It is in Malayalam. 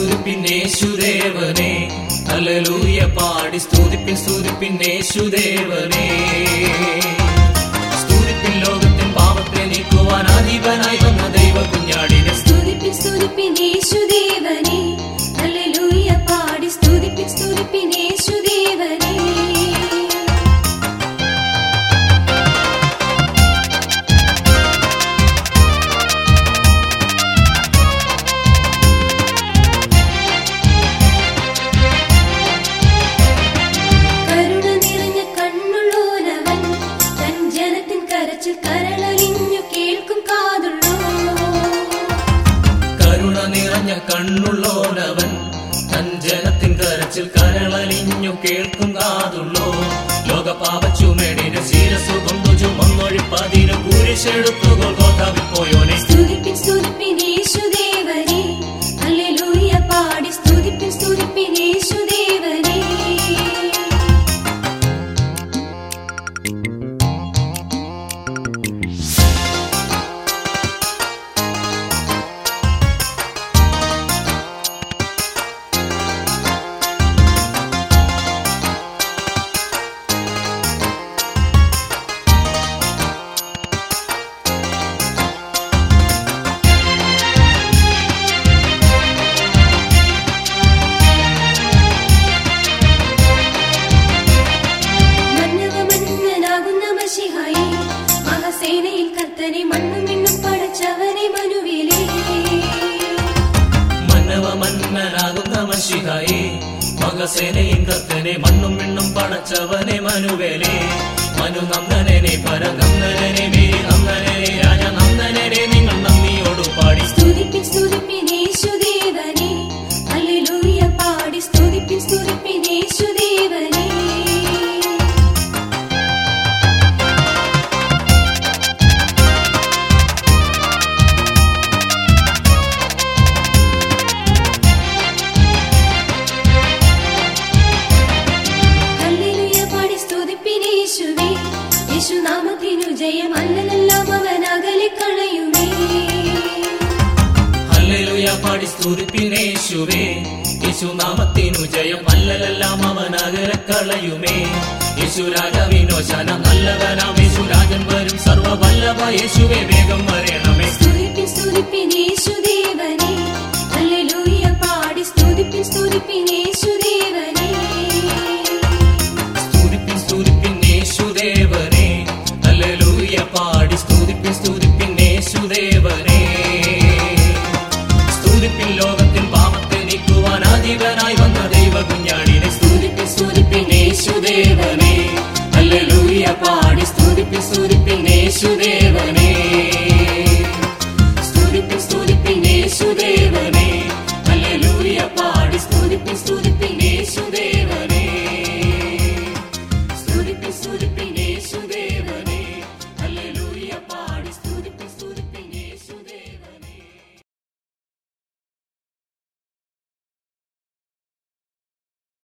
സ്തുതിപ്പിൻ യേശുദേവനെ ഹല്ലേലൂയ പാടി സ്തുതിപ്പിൻ സ്തുതിപ്പിൻ യേശുദേവനെ സ്തുതിപ്പിൻ ലോകത്തിൻ പാപത്തെ നീക്കുവാൻ അധിപനായി വന്ന ദൈവ കുഞ്ഞാടിനെ സ്തുതിപ്പിൻ സ്തുതിപ്പിൻ യേശുദേവനെ ഹല്ലേലൂയ പാടി സ്തുതിപ്പിൻ സ്തുതിപ്പിൻ യേശുദേവനെ കരുണ നിറഞ്ഞ കണ്ണുള്ളോനവൻ തൻ ജനത്തിൻ കരച്ചിൽ കരളലിഞ്ഞു കേൾക്കും കാതുള്ളോ കരുണ നിറഞ്ഞ കണ്ണുള്ളോനവൻ തൻ ജനത്തിൻ കരച്ചിൽ കരളലിഞ്ഞു കേൾക്കും കാതുള്ളോ ലോക പാപച്ചുമേടിന് ശീരസു കൊണ്ടു ചുമന്നൊഴിപ്പതിന് കുരിശെടുത്തുകൾ കോട്ടാവിൽ പോയോനെ സ്തുതിപ്പിൻ സ്തുതിപ്പിൻ യേശുദേവനെ ഹല്ലേലൂയ പാടി സ്തുതിപ്പിൻ സ്തുതിപ്പിൻ യേശുദേവനെ മന്നവ മന്നനാകുന്ന മഷിഹായി മഹാസേനയിൽ കർത്തനെ മണ്ണും മിണ്ണും പടച്ചവനെ മനുവേലേ മന്നവ മന്നനാകുന്ന മഷിഹായി മകസേനയും കത്തനെ മണ്ണും മിണ്ണും പടച്ചവനെ മനുവേലേ മനു നന്ദനനെ പരനന്ദനനെ മേരി നന്ദനനെ രാജ നന്ദനനെ നിങ്ങൾ നന്ദിയോടു പാടി സ്തുതിപ്പിൻ സ്തുതിപ്പിൻ യേശുദേവനെ ഹല്ലേലൂയ പാടി സ്തുതിപ്പിൻ സ്തുതിപ്പിൻ യേശുദേവനെ ഹല്ലേലൂയ പാടി സ്തുതിപ്പിൻ യേശുവേ യേശുനാമത്തിനു ജയം അല്ലലെല്ലാം അവൻ അകലെ കളയുമേ ഹല്ലേലൂയ പാടി സ്തുതിപ്പിനേശുവേ യേശുനാമത്തിനു ജയം അല്ലലെല്ലാം അവൻ അകലക്കളയുമേ യേശു രാജാവിനോ ശനം നല്ലവനാം യേശു രാജൻ വരും സർവവല്ലഭ യേശുവേ വേഗം വരണമേ സ്തുതിപ്പിൻ സ്തുതിപ്പിൻ യേശുദേവനെ ഹല്ലേലൂയ പാടി സ്തുതിപ്പിൻ സ്തുതിപ്പിൻ യേശുദേവനെ സ്തുതിപ്പിൻ സ്തുതിപ്പിൻ യേശുദേവനെ ഹല്ലേലൂയ പാടി സ്തുതിപ്പിൻ സ്തുതിപ്പിൻ യേശുദേവനെ സ്തുതിപ്പിൻ ലോകത്തിൻ പാപത്തെ നീക്കുവാൻ അധിപനായി വന്ന ദൈവ കുഞ്ഞാടിനെ സ്തുതിപ്പിൻ സ്തുതിപ്പിൻ യേശുദേവനെ ഹല്ലേലൂയ പാടി സ്തുതിപ്പിൻ സ്തുതിപ്പിൻ യേശുദേവനെ സ്തുതിപ്പിൻ സ്തുതിപ്പിൻ യേശുദേവനെ ഹല്ലേലൂയ പാടി സ്തുതിപ്പിൻ സ്തുതിപ്പിൻ